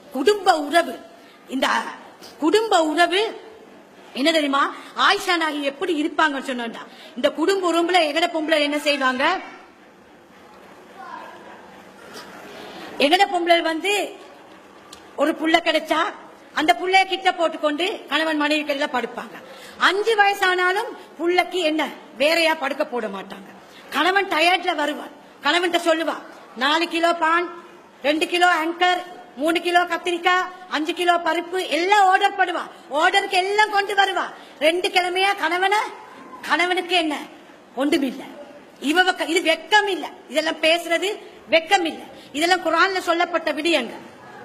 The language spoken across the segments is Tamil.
குடும்ப உறவு இந்த குடும்ப உறவு என்ன தெரியுமா ஆயிஷா நாகி எப்படி இருப்பாங்கன்னு சொன்னா இந்த குடும்ப உறவுல எங்கட பொம்பளை என்ன செய்வாங்க எங்கட பொம்பளை வந்து ஒரு புள்ள கிடைச்சா அந்த புள்ளைய கிட்ட போட்டுக்கொண்டு கணவன் மனைவி கையில படுப்பாங்க அஞ்சு வயசானாலும் புள்ளைக்கு என்ன வேறையா படுக்க போட மாட்டாங்க கணவன் டயர்ட்ல வருவான் கணவன் சொல்லுவான் நாலு கிலோ பான் ரெண்டு கிலோ ஆங்கர் மூணு கிலோ கத்திரிக்காய் அஞ்சு கிலோ பருப்பு எல்லாம் ஆர்டர் பண்ணுவா ஆர்டருக்கு எல்லாம் கொண்டு வருவா ரெண்டு கிழமையா கணவனை கணவனுக்கு என்ன ஒன்றுமில்ல இவ வெக்க- இது வெக்கம் இல்ல இதெல்லாம் பேசுறது வெக்கம் இல்ல இதெல்லாம் குரான்ல சொல்லப்பட்ட விடயங்கள்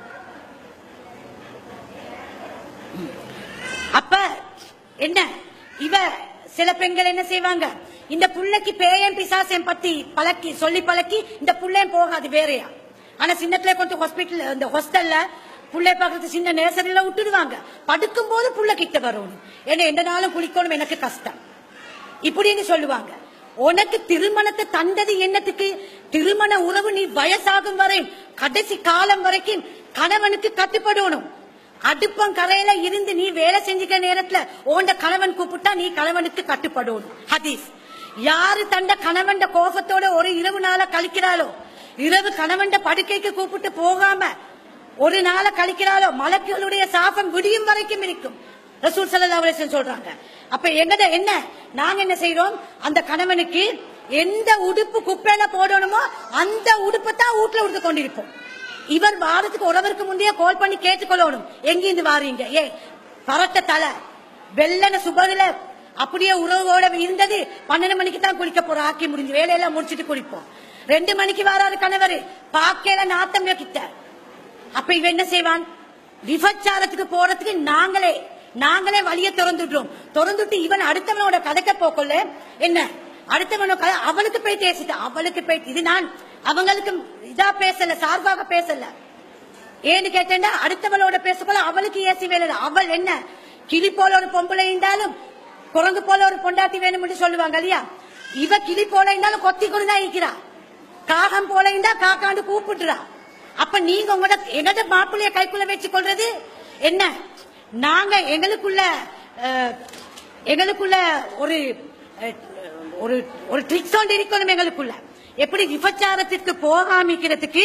அப்ப என்ன இவ சில பெண்கள் என்ன செய்வாங்க இந்த புள்ளைக்கு பேயன் பிசாசம் பத்தி பழக்கி சொல்லி பழக்கி இந்த புள்ளையும் போகாது வேறையா ஆனா சின்னத்துல கொண்டு ஹாஸ்பிட்டல் இந்த ஹாஸ்டல்ல புள்ளை பாக்குறது சின்ன நேசரில விட்டுடுவாங்க படுக்கும் போது புள்ள கிட்ட வரணும் ஏன்னா எந்த நாளும் குளிக்கணும் எனக்கு கஷ்டம் இப்படின்னு சொல்லுவாங்க உனக்கு திருமணத்தை தந்தது என்னத்துக்கு திருமண உறவு நீ வயசாகும் வரை கடைசி காலம் வரைக்கும் கணவனுக்கு கட்டுப்படணும் அடுப்பம் கரையில இருந்து நீ வேலை செஞ்சுக்க நேரத்துல உண்ட கணவன் கூப்பிட்டா நீ கணவனுக்கு கட்டுப்படணும் ஹதீஸ் யாரு தண்ட கணவன் கோபத்தோட ஒரு இரவு நாள கழிக்கிறாளோ இரவு கணவன் படுக்கைக்கு கூப்பிட்டு போகாம ஒரு நாள கழிக்கிறாளோ மலக்குகளுடைய சாபம் விடியும் வரைக்கும் இருக்கும் ரசூல் சல்லல்லாஹு அலைஹி வஸல்லம் சொல்றாங்க அப்ப எங்கட என்ன நாங்க என்ன செய்றோம் அந்த கணவனுக்கு எந்த உடுப்பு குப்பையில போடணுமோ அந்த உடுப்பை தான் வீட்டுல உடுத்து கொண்டிருப்போம் இவர் வாரத்துக்கு உறவருக்கு முந்தைய கால் பண்ணி கேட்டுக்கொள்ளணும் எங்கிருந்து வாரீங்க ஏ பரட்ட தலை வெள்ளன சுபதுல அப்படியே உறவோட இருந்தது பன்னெண்டு மணிக்கு தான் குளிக்க போறோம் ஆக்கி முடிஞ்சு வேலையெல்லாம் முடிச்சிட்டு குளிப்போம் ரெண்டு மணிக்கு வராரு கணவர் பாக்கையில நாத்தம் கிட்ட அப்ப இவன் என்ன செய்வான் விபச்சாரத்துக்கு போறதுக்கு நாங்களே நாங்களே வழிய திறந்துடுறோம் திறந்துட்டு இவன் அடுத்தவனோட கதைக்க போக்கொள்ள என்ன அடுத்தவனோட கதை அவளுக்கு போய் பேசிட்டு அவளுக்கு போய் இது நான் அவங்களுக்கு இதா பேசல சார்பாக பேசல ஏன்னு கேட்டேன்னா அடுத்தவளோட பேசக்குள்ள அவளுக்கு ஏசி வேலை இல்ல. அவள் என்ன கிளி போல ஒரு பொம்பளை இருந்தாலும் குரங்கு போல ஒரு பொண்டாட்டி வேணும்னு சொல்லுவாங்க இல்லையா இவ கிளி போல இருந்தாலும் கொத்தி கொண்டு தான் இருக்கிறா காகம் போல இருந்தா காக்காண்டு கூப்பிடுறா அப்ப நீங்க உங்களோட எங்கட மாப்பிள்ளைய கைக்குள்ள வச்சு கொள்றது என்ன நாங்க எங்களுக்குள்ள அஹ், எங்களுக்குள்ள ஒரு அஹ், ஒரு ஒரு ட்ரிக்ஸ் ஒன்று இருக்கணும் எங்களுக்குள்ள எப்படி விபச்சாரத்திற்கு போகாமிக்கிறதுக்கு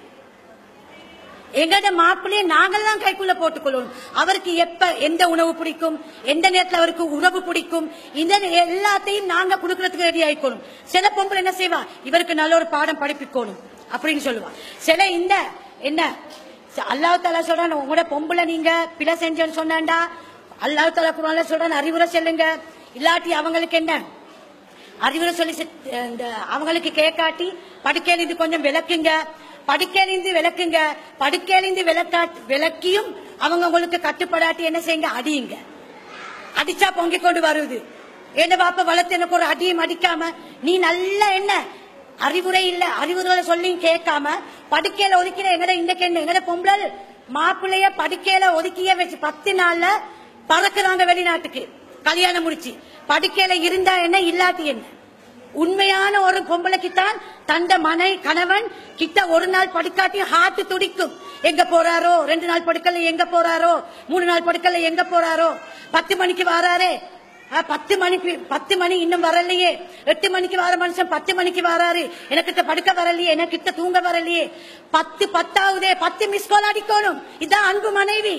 எங்கட மாப்பிள்ளைய நாங்கள் தான் கைக்குள்ள போட்டுக்கொள்ளணும் அவருக்கு எப்ப எந்த உணவு பிடிக்கும் எந்த நேரத்துல அவருக்கு உணவு பிடிக்கும் இந்த எல்லாத்தையும் நாங்க கொடுக்கறதுக்கு ரெடி ஆயிக்கணும் சில பொம்பளை என்ன செய்வா இவருக்கு நல்ல ஒரு பாடம் படிப்பிக்கணும் அப்படின்னு சொல்லுவா சில இந்த என்ன அல்லாஹ் தாலா சொல்றான் உங்களோட பொம்பளை நீங்க பிழை செஞ்சேன்னு சொன்னாண்டா அல்லாஹ் தாலா குரான்ல சொல்றான் அறிவுரை செல்லுங்க இல்லாட்டி அவங்களுக்கு என்ன அறிவுரை சொல்லி செத்- இந்த அவங்களுக்கு கேட்காட்டி படுக்கையிலிருந்து கொஞ்சம் விளக்குங்க படுக்கையிலிருந்து விளக்குங்க படுக்கையிலிருந்து விளக்கா விளக்கியும் அவங்க உங்களுக்கு கட்டுப்படாட்டி என்ன செய்யுங்க அடியுங்க அடிச்சா பொங்கி கொண்டு வருது என்ன பாப்பா வளர்த்து எனக்கு ஒரு அடியும் அடிக்காம நீ நல்ல என்ன அறிவுரை இல்ல அறிவுரை சொல்லியும் கேட்காம படுக்கையில ஒதுக்கின எங்கட இன்றைக்கு என்ன எங்கட பொம்பளை மாப்பிள்ளைய படுக்கையில ஒதுக்கிய வச்சு பத்து நாள்ல பறக்குறாங்க வெளிநாட்டுக்கு கல்யாணம் முடிச்சு படுக்கையில இருந்தா என்ன இல்லாட்டி என்ன உண்மையான ஒரு பொம்பளைக்கு தான் தந்த மனை கணவன் கிட்ட ஒரு நாள் படுக்காட்டி ஹார்ட் துடிக்கும் எங்க போறாரோ ரெண்டு நாள் படுக்கல எங்க போறாரோ மூணு நாள் படுக்கல எங்க போறாரோ பத்து மணிக்கு வராரே ஆ, பத்து மணிக்கு பத்து மணி இன்னும் வரலையே எட்டு மணிக்கு வர மனுஷன் பத்து மணிக்கு வராரு எனக்கிட்ட படுக்க வரலையே எனக்கிட்ட தூங்க வரலையே பத்து பத்தாவதே பத்து மிஸ் கால் அடிக்கணும் இதான் அன்பு மனைவி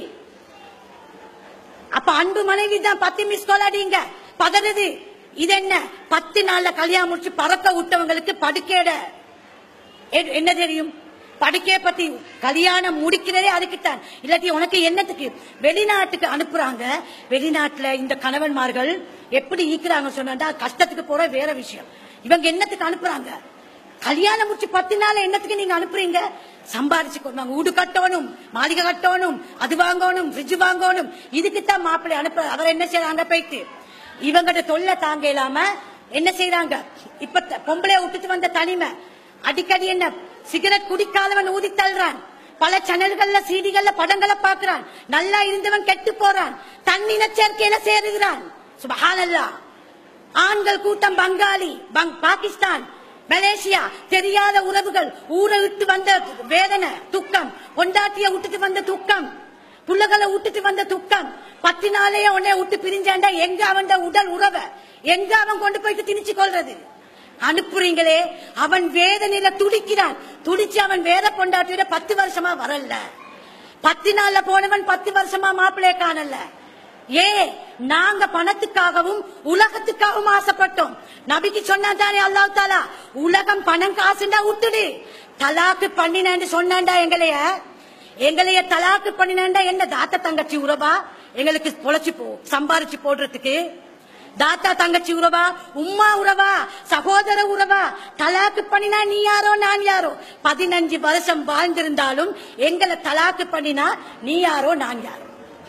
அப்ப அன்பு மனைவி தான் பத்து மிஸ் கால் அடிங்க பதறுது இது என்ன பத்து நாள்ல கல்யாணம் முடிச்சு பறக்க விட்டவங்களுக்கு படுக்கையிட எ- என்ன தெரியும் படுக்கைய பத்தி கல்யாணம் முடிக்கிறதே அதுக்குத்தான் இல்லாட்டி உனக்கு என்னத்துக்கு வெளிநாட்டுக்கு அனுப்புறாங்க வெளிநாட்டுல இந்த கணவன்மார்கள் எப்படி ஈக்குறாங்க சொன்னா கஷ்டத்துக்கு போற வேற விஷயம் இவங்க என்னத்துக்கு அனுப்புறாங்க கல்யாணம் முடிச்சு பத்து நாள் என்னத்துக்கு நீங்க அனுப்புறீங்க சம்பாதிச்சு கொண்டு வாங்க வீடு கட்டணும் மாளிகை கட்டணும் அது வாங்கணும் ஃப்ரிட்ஜ் வாங்கணும் இதுக்குத்தான் மாப்பிள்ளை அனுப்புற அவர் என்ன செய்யறாங்க போயிட்டு இவங்கட தொல்லை தாங்க இல்லாம என்ன செய்யறாங்க இப்ப த- பொம்பளைய விட்டுட்டு வந்த தனிமை அடிக்கடி என்ன சிகரெட் குடிக்காதவன் ஊதி தள்ளுறான் பல சேனல்கள்ல சீடிகள்ல படங்களை பாக்குறான் நல்லா இருந்தவன் கெட்டு போறான் தன்னின சேர்க்கையில சேருகிறான் சுபஹானல்லாஹ் ஆண்கள் கூட்டம் பங்காளி பங்- பாகிஸ்தான் மலேசியா தெரியாத உறவுகள் ஊரை விட்டு வந்த வேதனை துக்கம் கொண்டாட்டிய விட்டுட்டு வந்த துக்கம் புள்ளகளை விட்டுட்டு வந்த துக்கம் பத்து நாளையே உன்னை விட்டு பிரிஞ்சாண்டா எங்க அவன் உடல் உறவை எங்க அவன் கொண்டு போயிட்டு திணிச்சு கொள்றது அனுப்புறீங்களே அவன் வேதனையில துடிக்கிறான் துடிச்சு அவன் வேத கொண்டாட்டியோட பத்து வருஷமா வரல பத்து நாள்ல போனவன் பத்து வருஷமா மாப்பிள்ளைய காணல ஏ நாங்க பணத்துக்காகவும் உலகத்துக்காகவும் ஆசைப்பட்டோம் நபிக்கு சொன்னா தானே அல்லாஹ் தாலா உலகம் பணம் காசுண்டா விட்டுடு தலாக்கு பண்ணினேன்னு சொன்னாண்டா எங்களைய எங்களைய தலாக்கு பண்ணினேன்டா என்ன தாத்தா தங்கச்சி உறவா எங்களுக்கு பொழைச்சு போ சம்பாரிச்சு போடுறதுக்கு தாத்தா தங்கச்சி உறவா உம்மா உறவா சகோதர உறவா தலாக்கு பண்ணினா நீ யாரோ நான் யாரோ பதினஞ்சு வருஷம் வாழ்ந்திருந்தாலும் எங்களை தலாக்கு பண்ணினா நீ யாரோ நான் யாரோ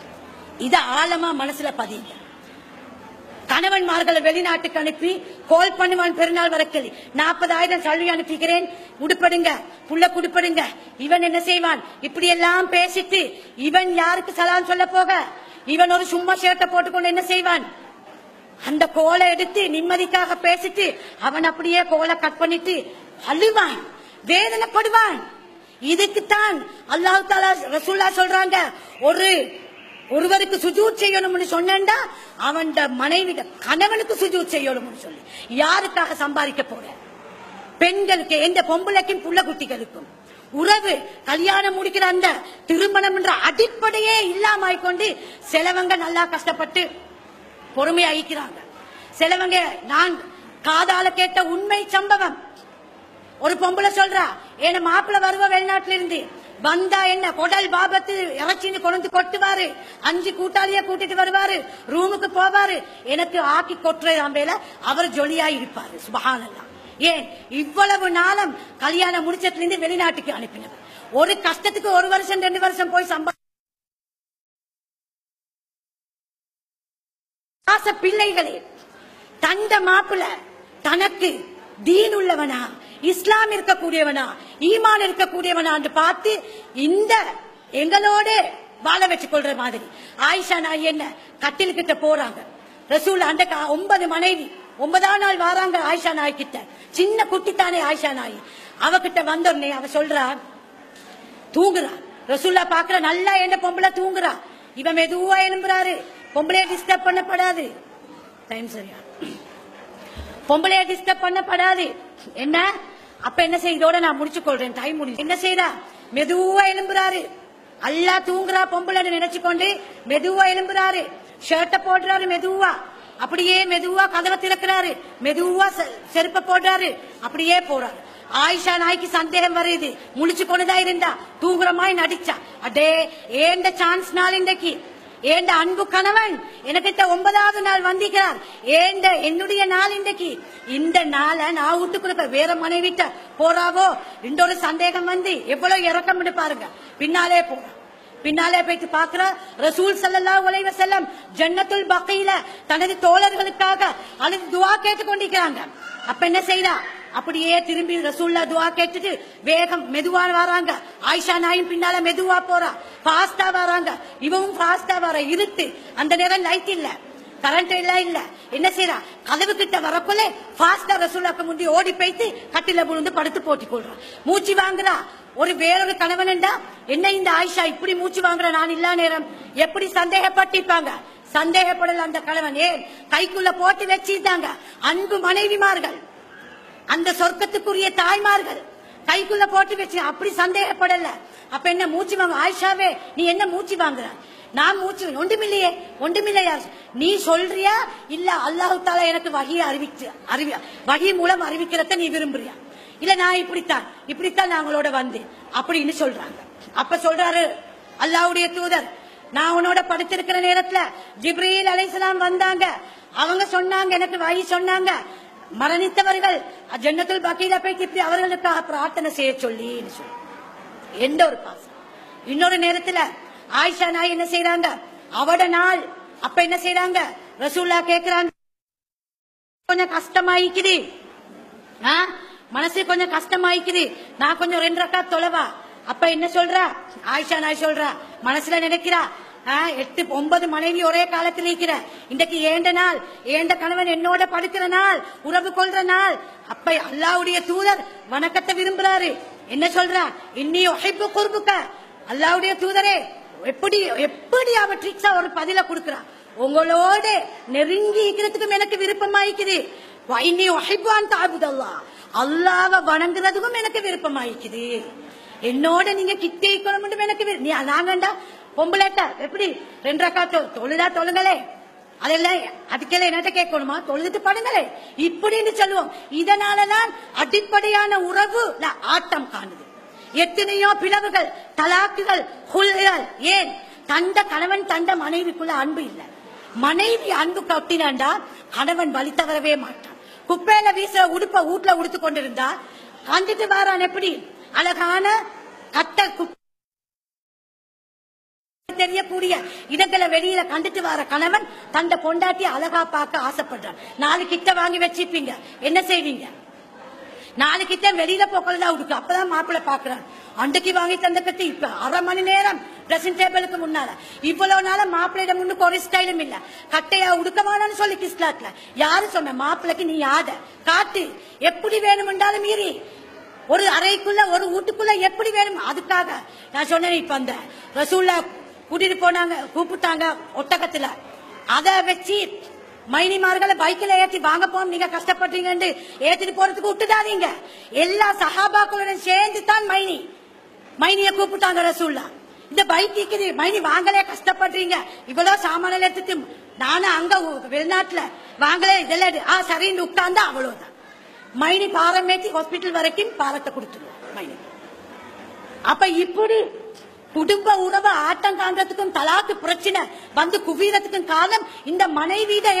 இத ஆழமா மனசுல பதிங்க கணவன்மார்களை வெளிநாட்டுக்கு அனுப்பி கோல் பண்ணுவான் பெருநாள் வரக்கலி நாற்பதாயிரம் சல்வி அனுப்பிக்கிறேன் உடுப்படுங்க புள்ள குடுப்படுங்க இவன் என்ன செய்வான் இப்படி எல்லாம் பேசிட்டு இவன் யாருக்கு சலாம் சொல்ல போக இவன் ஒரு சும்மா ஷர்ட்டை போட்டுக்கொண்டு என்ன செய்வான் அந்த கோலை எடுத்து நிம்மதிக்காக பேசிட்டு அவன் அப்படியே கோலை கட் பண்ணிட்டு அழுவான் வேதனைப்படுவான் இதுக்குத்தான் அல்லாஹ் தாலா ரசூல்லா சொல்றாங்க ஒரு ஒருவருக்கு சுஜூத் செய்யணும்னு சொன்னா அவன் மனைவி கணவனுக்கு சுஜூத் செய்யணும்னு சொல்லி யாருக்காக சம்பாதிக்க போற பெண்களுக்கு எந்த பொம்பளைக்கும் புள்ள குட்டிகளுக்கும் உறவு கல்யாணம் முடிக்கிற அந்த திருமணம் என்ற அடிப்படையே இல்லாம கொண்டு சிலவங்க நல்லா கஷ்டப்பட்டு பொறுமையா அழிக்கிறாங்க சிலவங்க நான் காதால கேட்ட உண்மை சம்பவம் ஒரு பொம்பளை சொல்றா என் மாப்பிள்ள வருவ வெளிநாட்டுல இருந்து வந்தா என்ன கொடல் பாபத்து இறைச்சின்னு கொண்டு கொட்டுவாரு அஞ்சு கூட்டாளிய கூட்டிட்டு வருவாரு ரூமுக்கு போவாரு எனக்கு ஆக்கி கொட்டுறது வேலை அவர் ஜொலியா இருப்பாரு சுபஹானல்லா ஏன் இவ்வளவு நாளம் கல்யாணம் முடிச்சதுல இருந்து வெளிநாட்டுக்கு அனுப்பினவர் ஒரு கஷ்டத்துக்கு ஒரு வருஷம் ரெண்டு வருஷம் போய் சம்பா ஆச பிள்ளைகளே தந்த மாப்பிள்ள தனக்கு தீன் உள்ளவனா இஸ்லாம் இருக்கக்கூடியவனா ஈமான் இருக்கக்கூடியவனா என்று பார்த்து இந்த எங்களோட வாழ வச்சு கொள்ற மாதிரி ஆயிஷா நாய் என்ன கட்டில் கிட்ட போறாங்க ரசூல் அந்த கா- ஒன்பது மனைவி ஒன்பதாம் நாள் வராங்க ஆயிஷா நாய் கிட்ட சின்ன குட்டித்தானே ஆயிஷா நாய் அவகிட்ட வந்தோடனே அவ சொல்றா தூங்குறா ரசூல்லா பாக்குற நல்லா என்ன பொம்பளை தூங்குறா இவன் மெதுவா எழும்புறாரு பொம்பளைய டிஸ்டர்ப் பண்ணப்படாது டைம் சரியா பொம்பளைய டிஸ்டர்ப் பண்ணப்படாது என்ன அப்ப என்ன செய்தோட நான் முடிச்சு கொள்றேன் டைம் முடிஞ்சு என்ன செய்யறா மெதுவா எழும்புறாரு அல்லா தூங்குறா பொம்பளை நினைச்சு கொண்டு மெதுவா எழும்புறாரு ஷர்ட்ட போடுறாரு மெதுவா அப்படியே மெதுவா கதவை திறக்கிறாரு மெதுவா செ- செருப்ப போடுறாரு அப்படியே போறாரு ஆயிஷா நாய்க்கு சந்தேகம் வருது முழிச்சு கொண்டுதான் இருந்தா தூங்குற மாதிரி நடிச்சா அடே ஏண்ட சான்ஸ் நாள் இன்றைக்கு ஏண்ட அன்பு கணவன் எனக்கிட்ட ஒன்பதாவது நாள் வந்திருக்கிறார் ஏண்ட என்னுடைய நாள் இன்றைக்கு இந்த நாளை நான் விட்டு கொடுப்ப வேற மனைவிட்ட போறாவோ இன்னொரு சந்தேகம் வந்து எவ்வளவு இறக்கம் பாருங்க பின்னாலே போறா பின்னாலே போயிட்டு பாக்குற ரசூல் ஸல்லல்லாஹு அலைஹி வஸல்லம் ஜன்னத்துல் பக்கையில தனது தோழர்களுக்காக அழுது துஆ கேட்டு கொண்டிருக்கிறாங்க அப்ப என்ன செய்றா அப்படியே திரும்பி ரசூல்லா துஆ கேட்டுட்டு வேகம் மெதுவா வராங்க ஆயிஷா நாயும் பின்னால மெதுவா போறா ஃபாஸ்டா வராங்க இவவும் ஃபாஸ்டா வர இருட்டு அந்த நேரம் லைட் இல்ல கரண்ட் எல்லாம் இல்ல என்ன செய்யறா கதவு கிட்ட வரக்குள்ள ஃபாஸ்டா ரசூலாக்கு முந்தி ஓடி போயிட்டு கட்டில விழுந்து படுத்து போட்டி கொள்றான் மூச்சு வாங்குறா ஒரு வேறொரு கணவன்டா என்ன இந்த ஆயிஷா இப்படி மூச்சு வாங்குற நான் இல்லா நேரம் எப்படி சந்தேகப்பட்டிருப்பாங்க சந்தேகப்படல அந்த கணவன் ஏன் கைக்குள்ள போட்டு வச்சிருந்தாங்க அன்பு மனைவிமார்கள் அந்த சொர்க்கத்துக்குரிய தாய்மார்கள் கைக்குள்ள போட்டு வச்சு அப்படி சந்தேகப்படல அப்ப என்ன மூச்சு வாங்க ஆயிஷாவே நீ என்ன மூச்சு வாங்குற நான் மூச்சு ஒன்றுமில்லையே ஒன்றுமில்லையா நீ சொல்றியா இல்ல அல்லாஹு தாலா எனக்கு வகியை அறிவிச்சு அறிவி வகி மூலம் அறிவிக்கிறத நீ விரும்புறியா இல்ல நான் இப்படித்தான் இப்படித்தான் நாங்களோட வந்து அப்படின்னு சொல்றாங்க அப்ப சொல்றாரு அல்லாஹ்வுடைய தூதர் நான் உன்னோட படுத்திருக்கிற நேரத்துல ஜிப்ரீல் அலைஹிஸ்ஸலாம் வந்தாங்க அவங்க சொன்னாங்க எனக்கு வழி சொன்னாங்க மரணித்தவர்கள் ஜன்னத்துல் பக்கீல போய் இப்படி அவர்களுக்காக பிரார்த்தனை செய்ய சொல்லி சொல்லி எந்த ஒரு பாசம் இன்னொரு நேரத்துல ஆயிஷா நாய் என்ன செய்யறாங்க அவட நாள் அப்ப என்ன செய்யறாங்க ரசூல்லா கேக்குறாங்க கொஞ்சம் கஷ்டமாயிக்குது ஆ? மனசு கொஞ்சம் கஷ்டமாயிக்குது நான் கொஞ்சம் ரெண்டு ரக்கா தொலைவா அப்ப என்ன சொல்றா ஆயிஷா நாய் சொல்றா மனசுல நினைக்கிறா ஆ, எட்டு ஒன்பது மனைவி ஒரே காலத்தில் இருக்கிற இன்றைக்கு ஏண்ட நாள் ஏண்ட கணவன் என்னோட படுக்கிற நாள் உறவு கொள்ற நாள் அப்ப அல்லாவுடைய தூதர் வணக்கத்தை விரும்புறாரு என்ன சொல்றா இன்னி ஒஹைப்பு குறுப்புக்க அல்லாவுடைய தூதரே எப்படி எப்படி அவ ட்ரிக்ஸா ஒரு பதில கொடுக்கறா உங்களோட நெருங்கி இருக்கிறதுக்கும் எனக்கு விருப்பமா இருக்குது இன்னி ஒஹைப்பான் தாபுதல்லா அல்லாவ வணங்குறதுக்கும் எனக்கு விருப்பமா இருக்குது என்னோட நீங்க கிட்டே இருக்கணும் எனக்கு விரு- நீ நாங்கண்டா பொம்பளைட்ட எப்படி ரெண்டு ரக்கா தொ- தொழுதா தொழுங்களே அதெல்லாம் அதுக்கெல்லாம் என்னட்ட கேட்கணுமா தொழுதுட்டு படுங்களே இப்படின்னு சொல்லுவோம் இதனாலதான் அடிப்படையான உறவு ல ஆட்டம் காணுது எத்தனையோ பிளவுகள் தலாக்குகள் குல்கள் ஏன் தண்ட கணவன் தண்ட மனைவிக்குள்ள அன்பு இல்ல மனைவி அன்பு கட்டினாண்டா கணவன் வழி தவறவே மாட்டான் குப்பையில வீச உடுப்ப வீட்டுல உடுத்து கொண்டிருந்தா கண்டுட்டு வாரான் எப்படி அழகான கட்ட குப்பை தெரியக்கூடிய இடங்களை வெளியில கண்டுட்டு வர கணவன் தந்த பொண்டாட்டி அழகா பார்க்க ஆசைப்படுறான் நாலு கிட்ட வாங்கி வச்சிருப்பீங்க என்ன செய்வீங்க நாலு கிட்ட வெளியில போக்கலதான் உடுக்கு அப்பதான் மாப்பிள்ளை பாக்குறான் அன்றைக்கு வாங்கி தந்த கட்டி இப்ப அரை மணி நேரம் ட்ரெஸ்ஸிங் டேபிளுக்கு முன்னால இவ்வளவு நாள மாப்பிள்ளையிட முன்னுக்கு ஒரு ஸ்டைலும் இல்ல கட்டையா உடுக்கமானு சொல்லி கிஸ்லாட்ல யாரு சொன்ன மாப்பிள்ளைக்கு நீ யாத காட்டு எப்படி வேணுமென்றாலும் மீறி ஒரு அறைக்குள்ள ஒரு வீட்டுக்குள்ள எப்படி வேணும் அதுக்காக நான் சொன்னேன் இப்ப அந்த ரசூல்லா கூட்டிட்டு போனாங்க கூப்பிட்டாங்க ஒட்டகத்துல அத வச்சு மைனிமார்களை பைக்ல ஏத்தி வாங்க போம் நீங்க கஷ்டப்படுறீங்கன்னு ஏத்திட்டு போறதுக்கு விட்டுடாதீங்க எல்லா சஹாபாக்களுடன் சேர்ந்து தான் மைனி மைனிய கூப்பிட்டாங்க ரசூல்லா இந்த பைக் இருக்குது மைனி வாங்கலே கஷ்டப்படுறீங்க இவ்வளவு சாமான எடுத்துட்டு நானும் அங்க ஊ- வெளிநாட்டுல வாங்கலே இதெல்லாம் எடு. ஆ சரின்னு உட்கார்ந்தா அவ்வளவுதான் மைனி பாரம் ஏத்தி ஹாஸ்பிட்டல் வரைக்கும் பாரத்தை கொடுத்துருவோம் மைனி அப்ப இப்படி குடும்ப உறவு ஆட்டம் காண்றதுக்கும் தலாக்கு பிரச்சனை வந்து குவியறதுக்கும் காரணம் இந்த மனைவியிட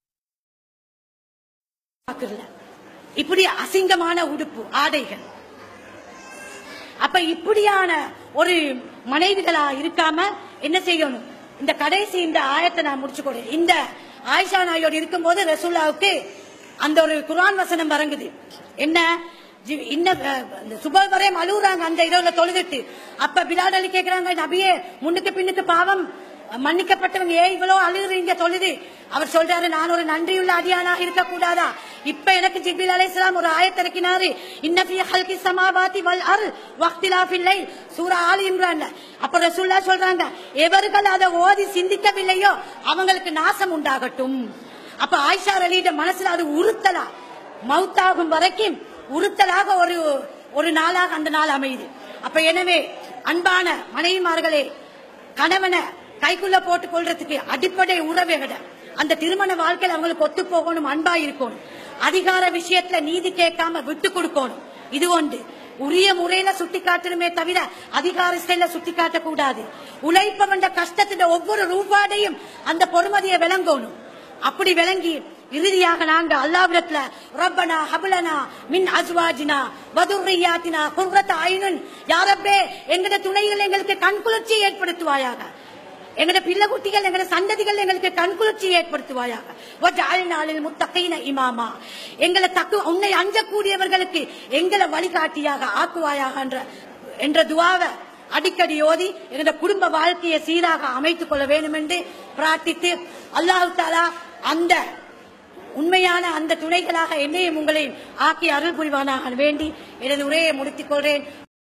பார்க்கறல. இப்படி அசிங்கமான உடுப்பு ஆடைகள் அப்ப இப்படியான ஒரு மனைவிகளா இருக்காம என்ன செய்யணும் இந்த கடைசி இந்த ஆயத்தை நான் முடிச்சுக்கொடு இந்த ஆயிஷா நாயோடு இருக்கும்போது ரசூல்லாவுக்கு அந்த ஒரு குர்ஆன் வசனம் வரங்குது என்ன ஜி- இன்ன அஹ், இந்த சுப வரையும் அழுகுறாங்க அந்த இரவுல தொழுதுட்டு அப்ப பிலால் அலி கேக்குறாங்க நபியே முன்னுக்கு பின்னுக்கு பாவம் மன்னிக்கப்பட்டவங்க ஏன் இவ்வளவு அழுகுறீங்க தொழுது அவர் சொல்றாரு நான் ஒரு நன்றியுள்ள அடியானா இருக்க கூடாதா இப்ப எனக்கு ஜிபில் அலைஹிஸ்ஸலாம் ஒரு ஆயத்திறக்கினாரு இன்னபி ஹல்கி சமாவாதி வல் அர் வக்திலாஃபில் லைல் சூரா ஆல் இம்ரான்ல அப்ப ரசூல்லா சொல்றாங்க எவர்கள் அதை ஓதி சிந்திக்கவில்லையோ அவங்களுக்கு நாசம் உண்டாகட்டும் அப்ப ஆயிஷா அலியிட மனசுல அது உறுத்தலா மவுத்தாகும் வரைக்கும் உறுத்தலாக ஒரு ஒரு நாளாக அந்த நாள் அமையுது அப்ப எனவே அன்பான மனைவிமார்களே கணவனை கைக்குள்ள போட்டுக் கொள்றதுக்கு அடிப்படை உறவை விட அந்த திருமண வாழ்க்கையில அவங்களுக்கு ஒத்து போகணும் அன்பா இருக்கணும் அதிகார விஷயத்துல நீதி கேட்காம விட்டு கொடுக்கணும் இது ஒன்று உரிய முறையில சுட்டி காட்டணுமே தவிர அதிகார ஸ்டைல சுட்டி காட்ட கூடாது உழைப்பவன் கஷ்டத்தின் ஒவ்வொரு ரூபாடையும் அந்த பொறுமதியை விளங்கணும் அப்படி விளங்கி இறுதியாக நாங்க அல்லாவிடத்துல ரப்பனா ஹபலனா மின் அஸ்வாஜினா வதுர்ரியாத்தினா குர்ரத்த ஐனுன் யாரப்பே எங்கட துணைகள் எங்களுக்கு கண்குளிர்ச்சி ஏற்படுத்துவாயாக எங்கட பிள்ளை குட்டிகள் எங்கட சந்ததிகள் எங்களுக்கு கண்குளிர்ச்சி ஏற்படுத்துவாயாக வஜ்அல் நாளில் முத்தகைன இமாமா எங்களை தக்கு உன்னை அஞ்சக்கூடியவர்களுக்கு எங்களை வழிகாட்டியாக ஆக்குவாயாக என்ற என்ற துவாவை அடிக்கடி ஓதி எங்களோட குடும்ப வாழ்க்கையை சீராக அமைத்துக் கொள்ள வேண்டும் என்று பிரார்த்தித்து அல்லாஹு தாலா அந்த உண்மையான அந்த துணைகளாக என்னையும் உங்களையும் ஆக்கி அருள் புரிவானாக வேண்டி எனது உரையை முடித்துக் கொள்றேன்